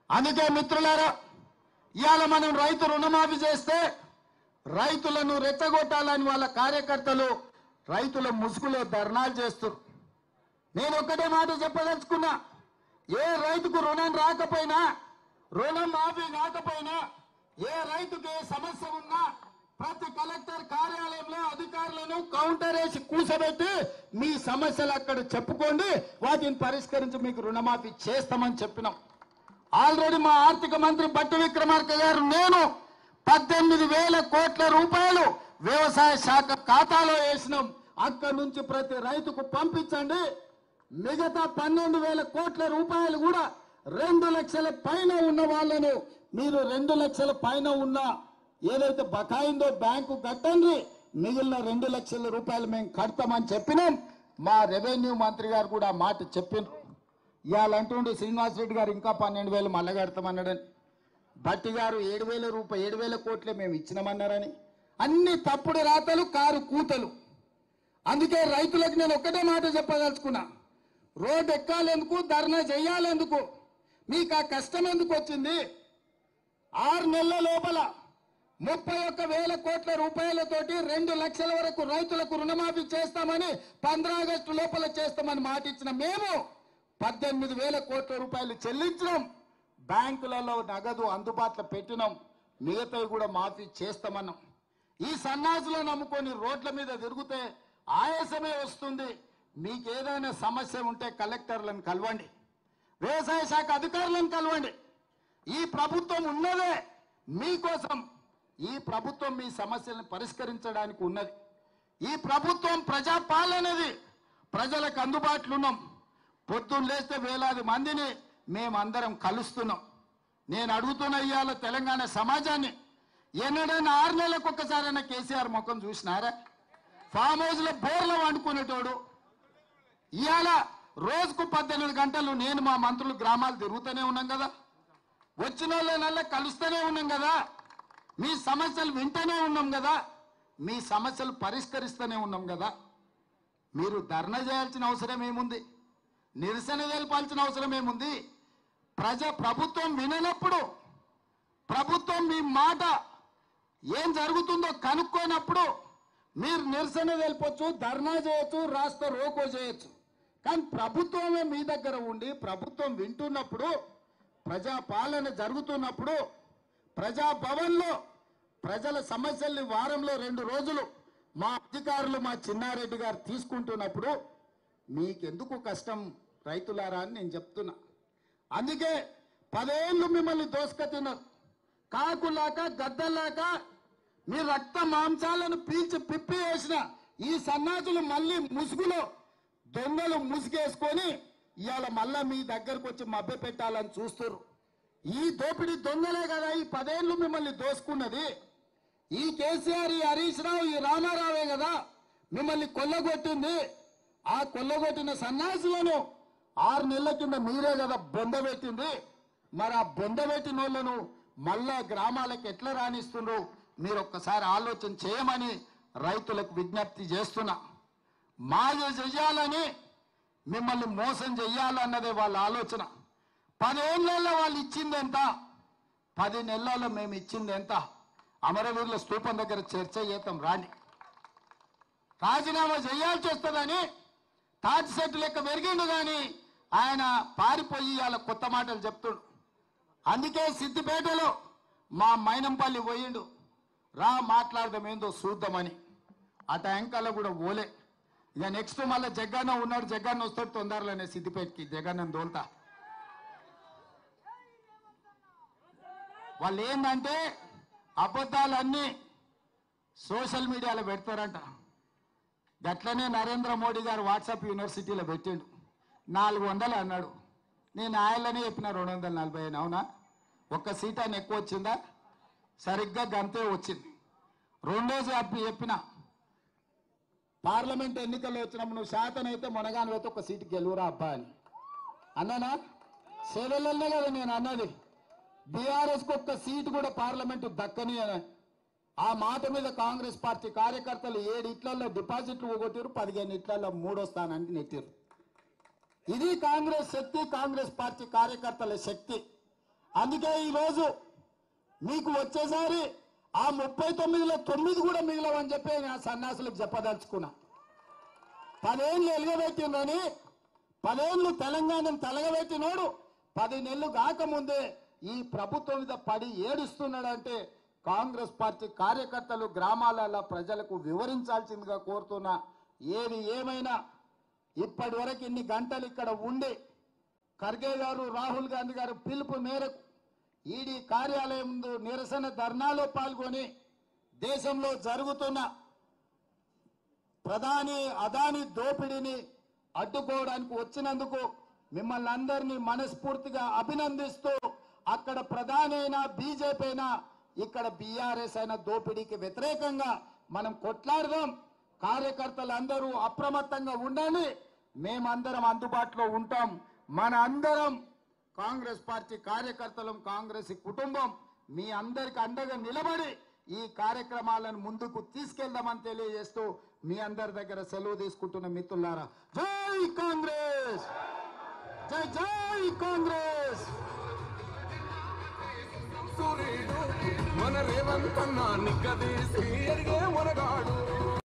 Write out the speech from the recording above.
అందుకే మిత్రులారా ఇవాళ మనం రైతు రుణమాఫీ చేస్తే రైతులను రెచ్చగొట్టాలని వాళ్ళ కార్యకర్తలు రైతుల ముసుగులో ధర్నాలు చేస్తారు నేను ఒక్కటే మాట చెప్పదలుచుకున్నా ఏ రైతుకు రుణం రాకపోయినా రుణం మాఫీ కాకపోయినా ఏ రైతుకు ఏ సమస్య ఉన్నా ప్రతి కలెక్టర్ కార్యాలయంలో అధికారులను కౌంటర్ వేసి కూసబెట్టి మీ సమస్యలు అక్కడ చెప్పుకోండి వాటిని పరిష్కరించి మీకు రుణమాఫీ చేస్తామని చెప్పినాం ఆల్రెడీ మా ఆర్థిక మంత్రి బట్టి విక్రమార్క గారు నేను పద్దెనిమిది వేల కోట్ల రూపాయలు వ్యవసాయ శాఖ ఖాతాలో వేసినాం అక్కడి నుంచి ప్రతి రైతుకు పంపించండి మిగతా పన్నెండు వేల కోట్ల రూపాయలు కూడా రెండు లక్షల పైన ఉన్న వాళ్ళను మీరు రెండు లక్షల పైన ఉన్న ఏదైతే బకాయిందో బ్యాంకు కట్టండి మిగిలిన రెండు లక్షల రూపాయలు మేము కడతామని చెప్పినాం మా రెవెన్యూ మంత్రి గారు కూడా ఆ మాట చెప్పిండ్రు ఇవాళ అంటుండు శ్రీనివాసరెడ్డి గారు ఇంకా పన్నెండు వేలు మళ్ళా కడతామన్నాడని భట్టి గారు ఏడు వేల రూపాయలు ఏడు వేల కోట్లే మేము ఇచ్చినామన్నారని అన్ని తప్పుడు రాతలు కారు కూతలు అందుకే రైతులకు నేను ఒక్కటే మాట చెప్పదలుచుకున్నా రోడ్డు ఎక్కాలెందుకు ధర్నా చెయ్యాలెందుకు మీకు ఆ కష్టం ఎందుకు వచ్చింది ఆరు నెలల లోపల ముప్పై ఒక్క వేల కోట్ల రూపాయలతోటి రెండు లక్షల వరకు రైతులకు రుణమాఫీ చేస్తామని పంద్రా ఆగస్టు లోపల చేస్తామని మాట ఇచ్చిన మేము పద్దెనిమిది వేల కోట్ల రూపాయలు చెల్లించినాం బ్యాంకులలో నగదు అందుబాటులో పెట్టినాం మిగతావి కూడా మాఫీ చేస్తామన్నాం ఈ సన్నాసులను నమ్ముకొని రోడ్ల మీద తిరిగితే ఆయాసమే వస్తుంది మీకు ఏదైనా సమస్య ఉంటే కలెక్టర్లను కలవండి వ్యవసాయ శాఖ అధికారులను కలవండి ఈ ప్రభుత్వం ఉన్నదే మీకోసం ఈ ప్రభుత్వం మీ సమస్యలను పరిష్కరించడానికి ఉన్నది ఈ ప్రభుత్వం ప్రజాపాలనది ప్రజలకు అందుబాటులో ఉన్నాం పొద్దున్న లేస్తే వేలాది మందిని మేమందరం కలుస్తున్నాం నేను అడుగుతున్న ఇవాళ తెలంగాణ సమాజాన్ని ఎన్నడైనా ఆరు నెలలకు ఒక్కసారైనా కేసీఆర్ ముఖం చూసినారా ఫామ్ హౌస్ లో బోర్లో వండుకునేటోడు ఇవాళ రోజుకు పద్దెనిమిది గంటలు నేను మా మంత్రులు గ్రామాలు తిరుగుతూనే ఉన్నాం కదా వచ్చిన వాళ్ళనల్లా కలుస్తూనే ఉన్నాం కదా మీ సమస్యలు వింటూనే ఉన్నాం కదా మీ సమస్యలు పరిష్కరిస్తూనే ఉన్నాం కదా మీరు ధర్నా చేయాల్సిన అవసరం ఏముంది నిరసన తెలపాల్సిన అవసరం ఏముంది ప్రజ ప్రభుత్వం విననప్పుడు ప్రభుత్వం మీ మాట ఏం జరుగుతుందో కనుక్కోనప్పుడు మీరు నిరసన తెలిపొచ్చు ధర్నా చేయొచ్చు రాష్ట్ర రోకో చేయొచ్చు కానీ ప్రభుత్వమే మీ దగ్గర ఉండి ప్రభుత్వం వింటున్నప్పుడు ప్రజా పాలన జరుగుతున్నప్పుడు ప్రజా భవన్లో ప్రజల సమస్యల్ని వారంలో రెండు రోజులు మా అధికారులు మా చిన్నారెడ్డి గారు తీసుకుంటున్నప్పుడు మీకెందుకు కష్టం రైతులారా అని నేను చెప్తున్నా అందుకే పదేళ్ళు మిమ్మల్ని దోసుక తిన్నారు కాకులాక గద్దలాక మీ రక్త మాంసాలను పీల్చి పిప్పి వేసిన ఈ సన్నాసులు మళ్ళీ ముసుగులో దొంగలు ముసుగేసుకొని ఇవాళ మళ్ళా మీ దగ్గరకు వచ్చి మభ్య పెట్టాలని చూస్తారు ఈ దోపిడీ దొంగలే కదా ఈ పదేళ్ళు మిమ్మల్ని దోసుకున్నది ఈ కేసీఆర్ ఈ హరీష్ రావు ఈ రామారావే కదా మిమ్మల్ని కొల్లగొట్టింది ఆ కొల్లగొట్టిన సన్యాసులను ఆరు నెలల కింద మీరే కదా బొందబెట్టింది మరి ఆ బొందబెట్టిన వాళ్ళను మళ్ళా గ్రామాలకు ఎట్లా రాణిస్తుండ్రు మీరు ఒక్కసారి ఆలోచన చేయమని రైతులకు విజ్ఞప్తి చేస్తున్నా మాయ చెయ్యాలని మిమ్మల్ని మోసం చెయ్యాలన్నదే వాళ్ళ ఆలోచన పదేళ్లలో వాళ్ళు ఇచ్చింది ఎంత పది నెలల్లో మేము ఇచ్చింది ఎంత అమరవీరుల స్తూపం దగ్గర చర్చ చేద్దాం రాండి రాజీనామా చేయాల్సి వస్తుందని తాటి సెట్టు లెక్క పెరిగిండు కానీ ఆయన పారిపోయి ఇవాళ కొత్త మాటలు చెప్తుండు అందుకే సిద్దిపేటలో మా మైనంపల్లి పోయిండు రా మాట్లాడదాం ఏందో చూద్దామని అట అంకల్లో కూడా ఓలే ఇక నెక్స్ట్ మళ్ళీ జగన్న ఉన్నాడు జగన్న వస్తాడు తొందరలోనే సిద్దిపేటకి జగన్న దోల్తా వాళ్ళు ఏంటంటే అబద్ధాలన్నీ సోషల్ మీడియాలో పెడతారంట గట్లనే నరేంద్ర మోడీ గారు వాట్సాప్ యూనివర్సిటీలో పెట్టిండు నాలుగు వందలు అన్నాడు నేను ఆయనలోనే చెప్పిన రెండు వందల నలభై అని అవునా ఒక్క సీట్ అని ఎక్కువ వచ్చిందా సరిగ్గా గంతే వచ్చింది రెండోసి అప్పి చెప్పిన పార్లమెంట్ ఎన్నికల్లో వచ్చినప్పుడు నువ్వు శాతం అయితే మొనగాను అయితే ఒక సీటు గెలువురా అబ్బా అని అన్నానా సేవలనే కదా నేను అన్నది బీఆర్ఎస్ కు ఒక్క సీటు కూడా పార్లమెంట్ దక్కని అని ఆ మాట మీద కాంగ్రెస్ పార్టీ కార్యకర్తలు ఏడు ఇట్లలో డిపాజిట్లు పోగొట్టారు పదిహేను ఇట్లలో మూడో స్థానానికి నెట్టారు ఇది కాంగ్రెస్ శక్తి కాంగ్రెస్ పార్టీ కార్యకర్తల శక్తి అందుకే ఈరోజు మీకు వచ్చేసారి ఆ ముప్పై తొమ్మిదిలో తొమ్మిది కూడా మిగిలవని చెప్పి నేను ఆ సన్యాసులకు చెప్పదలుచుకున్నా పదేళ్ళు ఎలుగబెట్టిందని పదేళ్ళు తెలంగాణను తలగబెట్టినోడు పది నెలలు కాకముందే ఈ ప్రభుత్వం మీద పడి ఏడుస్తున్నాడంటే కాంగ్రెస్ పార్టీ కార్యకర్తలు గ్రామాలలో ప్రజలకు వివరించాల్సిందిగా కోరుతున్నా ఏది ఏమైనా ఇప్పటి వరకు ఇన్ని గంటలు ఇక్కడ ఉండి ఖర్గే గారు రాహుల్ గాంధీ గారు పిలుపు మేరకు ఈడీ కార్యాలయం ముందు నిరసన ధర్నాలో పాల్గొని దేశంలో జరుగుతున్న ప్రధాని అదాని దోపిడీని అడ్డుకోవడానికి వచ్చినందుకు మిమ్మల్ని అందరినీ మనస్ఫూర్తిగా అభినందిస్తూ అక్కడ ప్రధాని అయినా బీజేపీ అయినా ఇక్కడ బీఆర్ఎస్ అయిన దోపిడీకి వ్యతిరేకంగా మనం కొట్లాడదాం కార్యకర్తలందరూ అప్రమత్తంగా ఉండాలి మేమందరం అందుబాటులో ఉంటాం మన అందరం కాంగ్రెస్ పార్టీ కార్యకర్తలం కాంగ్రెస్ కుటుంబం మీ అందరికి అండగా నిలబడి ఈ కార్యక్రమాలను ముందుకు తీసుకెళ్దామని తెలియజేస్తూ మీ అందరి దగ్గర సెలవు తీసుకుంటున్న మిత్రులారా జై కాంగ్రెస్ జై జై కాంగ్రెస్ సూర్యుడు మన రేవంతన్న నిగ్గదీసి ఎరిగే మనగాడు